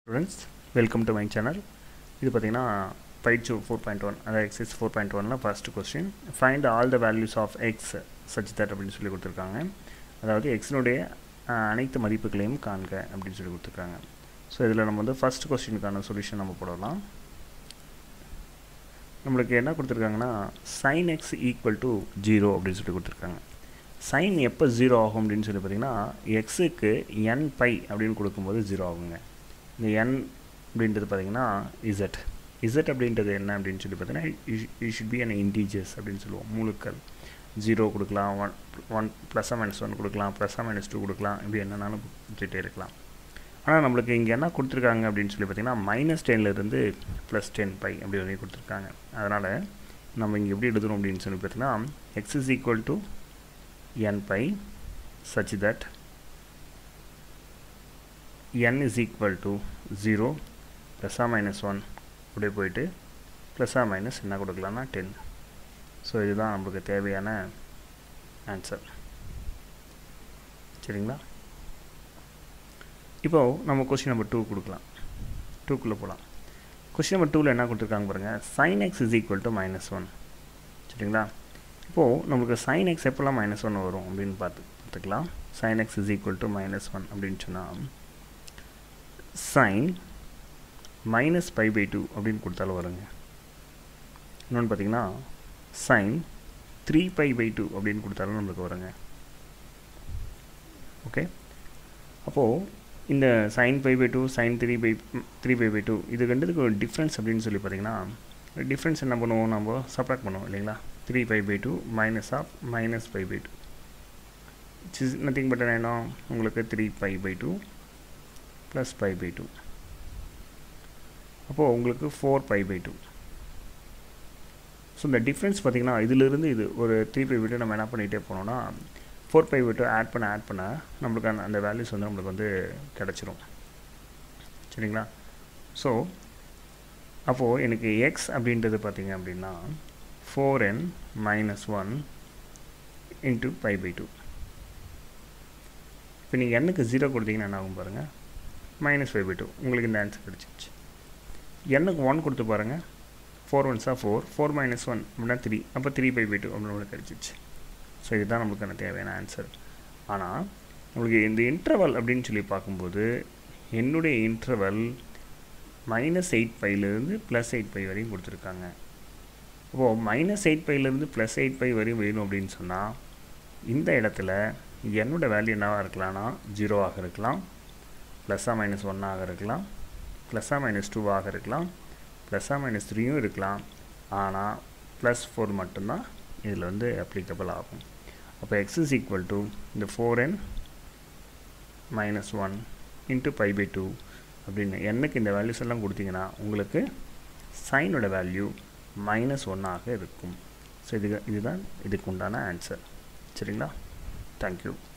students welcome to my channel இது பார்த்தீங்கன்னா பயிற்சி ஃபோர் பாயிண்ட் ஒன் அதாவது எக்ஸைஸ் ஃபோர் பாயிண்ட் ஒனில் first question find all the values of x such that அப்படின்னு சொல்லி கொடுத்துருக்காங்க அதாவது எக்ஸினுடைய அனைத்து மதிப்புகளையும் காண்க அப்படின்னு சொல்லி கொடுத்துருக்காங்க ஸோ இதில் நம்ம வந்து ஃபஸ்ட் கொஸ்டினுக்கான சொல்யூஷன் நம்ம போடலாம் நம்மளுக்கு என்ன கொடுத்துருக்காங்கன்னா sine x equal to zero அப்படின்னு சொல்லி கொடுத்துருக்காங்க சைன் எப்போ ஜீரோ ஆகும் அப்படின்னு சொல்லி பார்த்தீங்கன்னா எக்ஸுக்கு என் பை அப்படின்னு கொடுக்கும்போது ஜீரோ ஆகுங்க இந்த என் அப்படின்றது பார்த்தீங்கன்னா இசட் இசட் அப்படின்றது என்ன அப்படின்னு சொல்லி பார்த்தீங்கன்னா you should be an integers அப்படின்னு சொல்லுவோம் முழுக்கள் ஜீரோ கொடுக்கலாம் ஒன் ஒன் ப்ளஸ்ஸா மைனஸ் ஒன் கொடுக்கலாம் ப்ளஸ்ஸா மைனஸ் டூ கொடுக்கலாம் இப்படி என்னன்னாலும் கொடுத்துட்டே இருக்கலாம் ஆனால் நம்மளுக்கு இங்கே என்ன கொடுத்துருக்காங்க அப்படின்னு சொல்லி பார்த்தீங்கன்னா மைனஸ் டென்லேருந்து ப்ளஸ் டென் பை அப்படி வரையும் கொடுத்துருக்காங்க அதனால் நம்ம இங்கே எப்படி எழுதுறோம் அப்படின்னு சொல்லி பார்த்தீங்கன்னா x is equal to n pi such that n is equal to 0 plus or minus 1 அப்படியே போயிட்டு ப்ளஸ் ஆர் மைனஸ் என்ன கொடுக்கலாம்னா டென் ஸோ இதுதான் நம்மளுக்கு தேவையான ஆன்சர் சரிங்களா இப்போது நம்ம கொஸ்டின் நம்பர் டூ கொடுக்கலாம் டூக்குள்ளே போகலாம் கொஸ்டின் நம்பர் டூவில் என்ன கொடுத்துருக்காங்க பாருங்கள் sine x is equal to minus one சரிங்களா இப்போது நம்மளுக்கு சைன் எக்ஸ் எப்போல்லாம் மைனஸ் ஒன் வரும் அப்படின்னு பார்த்து பார்த்துக்கலாம் sine x is equal to minus one அப்படின்னு சொன்னால் sine minus pi by two அப்படின்னு கொடுத்தாலும் வருங்க இன்னொன்று பார்த்தீங்கன்னா sine three pi by two அப்படின்னு கொடுத்தாலும் நம்மளுக்கு வருங்க ஓகே அப்போது இந்த sine pi by two sine three pi three pi by two இது ரெண்டுத்துக்கு ஒரு டிஃப்ரென்ஸ் அப்படின்னு சொல்லி பார்த்தீங்கன்னா டிஃப்ரென்ஸ் என்ன பண்ணுவோம் நம்ம சப்ராக்ட் பண்ணுவோம் இல்லைங்களா three pi by two minus of minus pi by two it's nothing but என்ன உங்களுக்கு three pi by two plus pi by two அப்போது உங்களுக்கு four pi by two so இந்த டிஃப்ரென்ஸ் பார்த்திங்கன்னா இதிலிருந்து இது ஒரு த்ரீ பை பை டூ நம்ம என்ன பண்ணிகிட்டே போனோம்னா four pi by two add பண்ண ஆட் பண்ண நம்மளுக்கு அந்த அந்த வேல்யூஸ் வந்து நம்மளுக்கு வந்து கிடச்சிரும் சரிங்களா ஸோ அப்போது எனக்கு எக்ஸ் அப்படின்றது பார்த்திங்க அப்படின்னா four n minus one into pi by two இப்போ நீங்கள் எண்ணுக்கு ஜீரோ கொடுத்தீங்கன்னா என்ன ஆகும் பாருங்கள் மைனஸ் ஃபைவ் பை டூ உங்களுக்கு இந்த ஆன்சர் கிடச்சிச்சு எண்ணுக்கு ஒன் கொடுத்து பாருங்கள் ஃபோர் ஒன்ஸா ஃபோர் ஃபோர் மைனஸ் ஒன் அப்படின்னா த்ரீ அப்போ த்ரீ பை பை டூ அப்படின்னு கிடச்சிச்சு ஸோ இதுதான் நம்மளுக்கான தேவையான ஆன்சர் ஆனால் நம்மளுக்கு இந்த இன்டர்வல் அப்படின்னு சொல்லி பார்க்கும்போது என்னுடைய இன்டர்வல் மைனஸ் எயிட் பைலேருந்து ப்ளஸ் எயிட் பை வரையும் கொடுத்துருக்காங்க அப்போது மைனஸ் எயிட் பைலேருந்து ப்ளஸ் எயிட் பை வரையும் வேணும் அப்படின்னு சொன்னால் இந்த இடத்துல என்னோடய வேல்யூ என்னவாக இருக்கலாம்னா ஜீரோவாக இருக்கலாம் ப்ளஸ்ஸாக மைனஸ் ஒன்னாக இருக்கலாம் ப்ளஸ்ஸாக மைனஸ் டூவாக இருக்கலாம் ப்ளஸ்ஸாக மைனஸ் த்ரீயும் இருக்கலாம் ஆனால் ப்ளஸ் ஃபோர் மட்டும்தான் இதில் வந்து அப்ளிகபிள் ஆகும் அப்போ எக்ஸ் இஸ் ஈக்குவல் டு இந்த four n minus one into pi by two அப்படின்னு என்னக்கு இந்த வேல்யூஸ் எல்லாம் கொடுத்தீங்கன்னா உங்களுக்கு சைனோட வேல்யூ மைனஸ் ஒன்னாக இருக்கும் ஸோ இது இதுதான் இதுக்கு உண்டான ஆன்சர் சரிங்களா தேங்க்யூ